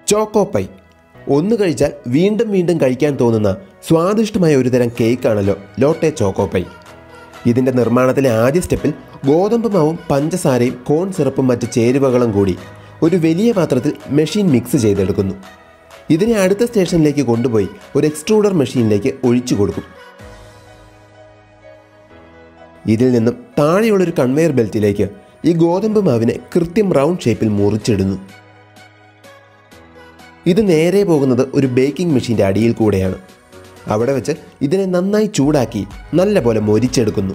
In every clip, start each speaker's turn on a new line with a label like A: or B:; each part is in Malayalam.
A: ചോക്കോ പൈ ഒന്ന് കഴിച്ചാൽ വീണ്ടും വീണ്ടും കഴിക്കാൻ തോന്നുന്ന സ്വാദിഷ്ടമായ ഒരുതരം കേക്കാണല്ലോ ലോട്ടെ ചോക്കോ പൈ ഇതിൻ്റെ നിർമ്മാണത്തിലെ ആദ്യ സ്റ്റെപ്പിൽ ഗോതമ്പ് മാവും പഞ്ചസാരയും കോൺ സിറപ്പും മറ്റ് ചേരുവകളും കൂടി ഒരു വലിയ പാത്രത്തിൽ മെഷീൻ മിക്സ് ചെയ്തെടുക്കുന്നു ഇതിനെ അടുത്ത സ്റ്റേഷനിലേക്ക് കൊണ്ടുപോയി ഒരു എക്സ്ട്രൂഡർ മെഷീനിലേക്ക് ഒഴിച്ചു കൊടുക്കും ഇതിൽ നിന്നും താഴെയുള്ളൊരു കൺവെയർ ബെൽറ്റിലേക്ക് ഈ ഗോതമ്പ് മാവിനെ കൃത്യം റൗണ്ട് ഷേപ്പിൽ മുറിച്ചിടുന്നു ഇത് നേരെ പോകുന്നത് ഒരു ബേക്കിംഗ് മെഷീൻ്റെ അടിയിൽ കൂടെയാണ് അവിടെ വെച്ച് ഇതിനെ നന്നായി ചൂടാക്കി നല്ലപോലെ മൊരിച്ചെടുക്കുന്നു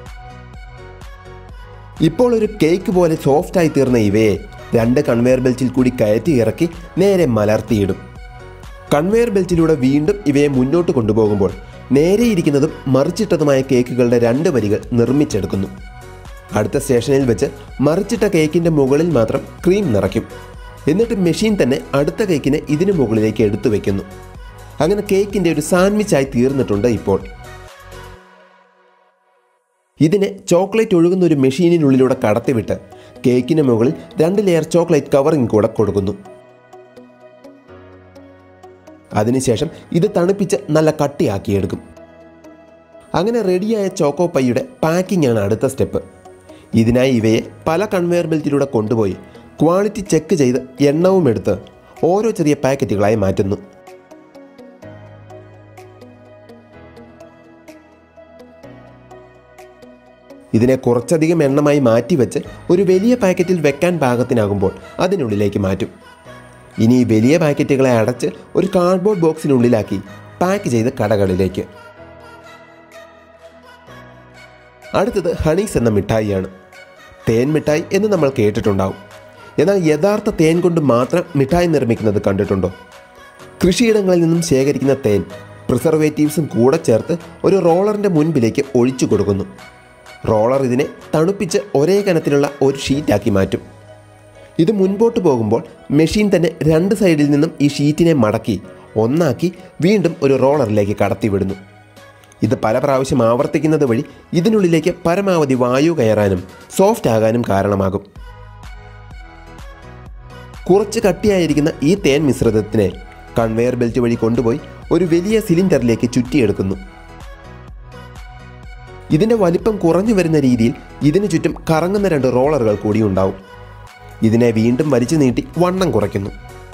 A: ഇപ്പോൾ ഒരു കേക്ക് പോലെ സോഫ്റ്റായി തീർന്ന ഇവയെ രണ്ട് കൺവെയർ ബെൽറ്റിൽ കൂടി കയറ്റി ഇറക്കി നേരെ മലർത്തിയിടും കൺവെയർ ബെൽറ്റിലൂടെ വീണ്ടും ഇവയെ മുന്നോട്ട് കൊണ്ടുപോകുമ്പോൾ നേരെ ഇരിക്കുന്നതും മറിച്ചിട്ടതുമായ കേക്കുകളുടെ രണ്ട് വരികൾ നിർമ്മിച്ചെടുക്കുന്നു അടുത്ത സ്റ്റേഷനിൽ വെച്ച് മറിച്ചിട്ട കേക്കിൻ്റെ മുകളിൽ മാത്രം ക്രീം നിറയ്ക്കും എന്നിട്ട് മെഷീൻ തന്നെ അടുത്ത കേക്കിനെ ഇതിനു മുകളിലേക്ക് എടുത്തു വെക്കുന്നു അങ്ങനെ കേക്കിൻ്റെ ഒരു സാൻഡ്വിച്ചായി തീർന്നിട്ടുണ്ട് ഇപ്പോൾ ഇതിനെ ചോക്ലേറ്റ് ഒഴുകുന്ന ഒരു മെഷീനിനുള്ളിലൂടെ കടത്തിവിട്ട് കേക്കിന് മുകളിൽ രണ്ട് ലെയർ ചോക്ലേറ്റ് കവറിങ് കൂടെ കൊടുക്കുന്നു അതിനുശേഷം ഇത് തണുപ്പിച്ച് നല്ല കട്ടിയാക്കിയെടുക്കും അങ്ങനെ റെഡിയായ ചോക്കോ പൈയുടെ പാക്കിംഗ് ആണ് അടുത്ത സ്റ്റെപ്പ് ഇതിനായി ഇവയെ പല കൺവെയർ ബെൽറ്റിലൂടെ കൊണ്ടുപോയി ക്വാളിറ്റി ചെക്ക് ചെയ്ത് എണ്ണവും എടുത്ത് ഓരോ ചെറിയ പാക്കറ്റുകളായി മാറ്റുന്നു ഇതിനെ കുറച്ചധികം എണ്ണമായി മാറ്റിവെച്ച് ഒരു വലിയ പാക്കറ്റിൽ വെക്കാൻ പാകത്തിനാകുമ്പോൾ അതിനുള്ളിലേക്ക് മാറ്റും ഇനി ഈ വലിയ പാക്കറ്റുകളെ അടച്ച് ഒരു കാർഡ്ബോർഡ് ബോക്സിനുള്ളിലാക്കി പാക്ക് ചെയ്ത് കടകളിലേക്ക് അടുത്തത് ഹണീസ് എന്ന മിഠായിയാണ് തേൻ മിഠായി എന്ന് നമ്മൾ കേട്ടിട്ടുണ്ടാവും എന്നാൽ യഥാർത്ഥ തേൻ കൊണ്ട് മാത്രം മിഠായി നിർമ്മിക്കുന്നത് കണ്ടിട്ടുണ്ടോ കൃഷിയിടങ്ങളിൽ നിന്നും ശേഖരിക്കുന്ന തേൻ പ്രിസർവേറ്റീവ്സും കൂടെ ചേർത്ത് ഒരു റോളറിൻ്റെ മുൻപിലേക്ക് ഒഴിച്ചു കൊടുക്കുന്നു റോളർ ഇതിനെ തണുപ്പിച്ച് ഒരേ കനത്തിലുള്ള ഒരു ഷീറ്റാക്കി മാറ്റും ഇത് മുൻപോട്ട് പോകുമ്പോൾ മെഷീൻ തന്നെ രണ്ട് സൈഡിൽ നിന്നും ഈ ഷീറ്റിനെ മടക്കി ഒന്നാക്കി വീണ്ടും ഒരു റോളറിലേക്ക് കടത്തിവിടുന്നു ഇത് പല പ്രാവശ്യം ആവർത്തിക്കുന്നത് വഴി ഇതിനുള്ളിലേക്ക് പരമാവധി വായു കയറാനും സോഫ്റ്റ് ആകാനും കാരണമാകും കുറച്ച് കട്ടിയായിരിക്കുന്ന ഈ തേൻ മിശ്രിതത്തിനെ കൺവെയർ ബെൽറ്റ് വഴി കൊണ്ടുപോയി ഒരു വലിയ സിലിണ്ടറിലേക്ക് ചുറ്റിയെടുക്കുന്നു ഇതിൻ്റെ വലിപ്പം കുറഞ്ഞു വരുന്ന രീതിയിൽ ഇതിനു ചുറ്റും കറങ്ങുന്ന രണ്ട് റോളറുകൾ കൂടി ഉണ്ടാവും ഇതിനെ വീണ്ടും വലിച്ചു നീട്ടി വണ്ണം കുറയ്ക്കുന്നു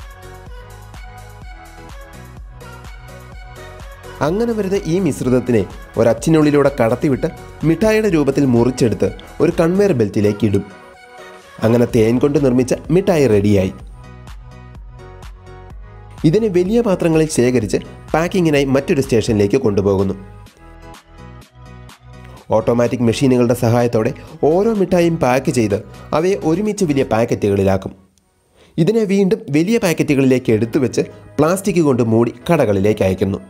A: അങ്ങനെ വരുന്ന ഈ മിശ്രിതത്തിനെ ഒരച്ചിനുള്ളിലൂടെ കടത്തിവിട്ട് മിഠായിയുടെ രൂപത്തിൽ മുറിച്ചെടുത്ത് ഒരു കൺവെയർ ബെൽറ്റിലേക്ക് ഇടും അങ്ങനെ തേൻ കൊണ്ട് നിർമ്മിച്ച മിഠായി റെഡിയായി ഇതിനെ വലിയ പാത്രങ്ങളിൽ ശേഖരിച്ച് പാക്കിങ്ങിനായി മറ്റൊരു സ്റ്റേഷനിലേക്ക് കൊണ്ടുപോകുന്നു ഓട്ടോമാറ്റിക് മെഷീനുകളുടെ സഹായത്തോടെ ഓരോ മിഠായും പാക്ക് ചെയ്ത് അവയെ ഒരുമിച്ച് വലിയ പാക്കറ്റുകളിലാക്കും ഇതിനെ വീണ്ടും വലിയ പാക്കറ്റുകളിലേക്ക് എടുത്തു വെച്ച് പ്ലാസ്റ്റിക് കൊണ്ട് മൂടി കടകളിലേക്ക് അയക്കുന്നു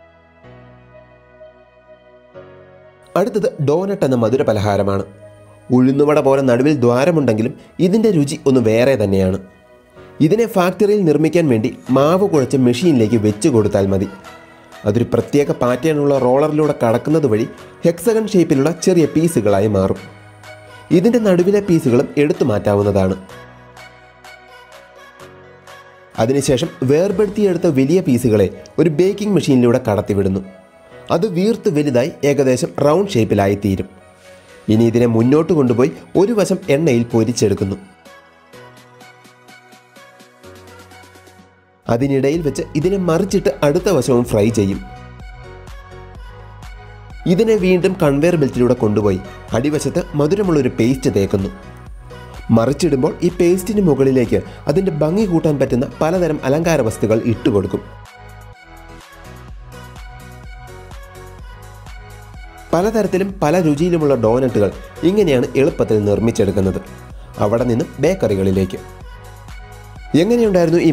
A: അടുത്തത് ഡോനട്ട് എന്ന മധുര പലഹാരമാണ് ഉഴുന്നുവട പോലെ നടുവിൽ ദ്വാരമുണ്ടെങ്കിലും ഇതിൻ്റെ രുചി ഒന്ന് വേറെ തന്നെയാണ് ഇതിനെ ഫാക്ടറിയിൽ നിർമ്മിക്കാൻ വേണ്ടി മാവ് കുഴച്ച് മെഷീനിലേക്ക് വെച്ച് കൊടുത്താൽ മതി അതൊരു പ്രത്യേക പാറ്റേണുള്ള റോളറിലൂടെ കടക്കുന്നത് വഴി ഹെക്സഗൺ ഷേപ്പിലുള്ള ചെറിയ പീസുകളായി മാറും ഇതിൻ്റെ നടുവിലെ പീസുകളും എടുത്തു മാറ്റാവുന്നതാണ് അതിനുശേഷം വേർപെടുത്തിയെടുത്ത വലിയ പീസുകളെ ഒരു ബേക്കിംഗ് മെഷീനിലൂടെ കടത്തിവിടുന്നു അത് വീർത്ത് വലുതായി ഏകദേശം റൗണ്ട് ഷേപ്പിലായി തീരും ഇനി ഇതിനെ മുന്നോട്ട് കൊണ്ടുപോയി ഒരു വശം എണ്ണയിൽ പൊരിച്ചെടുക്കുന്നു അതിനിടയിൽ വെച്ച് ഇതിനെ മറിച്ചിട്ട് അടുത്ത വശവും ഫ്രൈ ചെയ്യും ഇതിനെ വീണ്ടും കൺവെയർ ബെൽറ്റിലൂടെ കൊണ്ടുപോയി അടിവശത്ത് മധുരമുള്ളൊരു പേസ്റ്റ് തേക്കുന്നു മറിച്ചിടുമ്പോൾ ഈ പേസ്റ്റിന് മുകളിലേക്ക് അതിൻ്റെ ഭംഗി കൂട്ടാൻ പറ്റുന്ന പലതരം അലങ്കാര വസ്തുക്കൾ ഇട്ടുകൊടുക്കും പലതരത്തിലും പല രുചിയിലുമുള്ള ഡോനട്ടുകൾ ഇങ്ങനെയാണ് എളുപ്പത്തിൽ നിർമ്മിച്ചെടുക്കുന്നത് അവിടെ നിന്ന് ബേക്കറികളിലേക്ക് എങ്ങനെയുണ്ടായിരുന്നു ഈ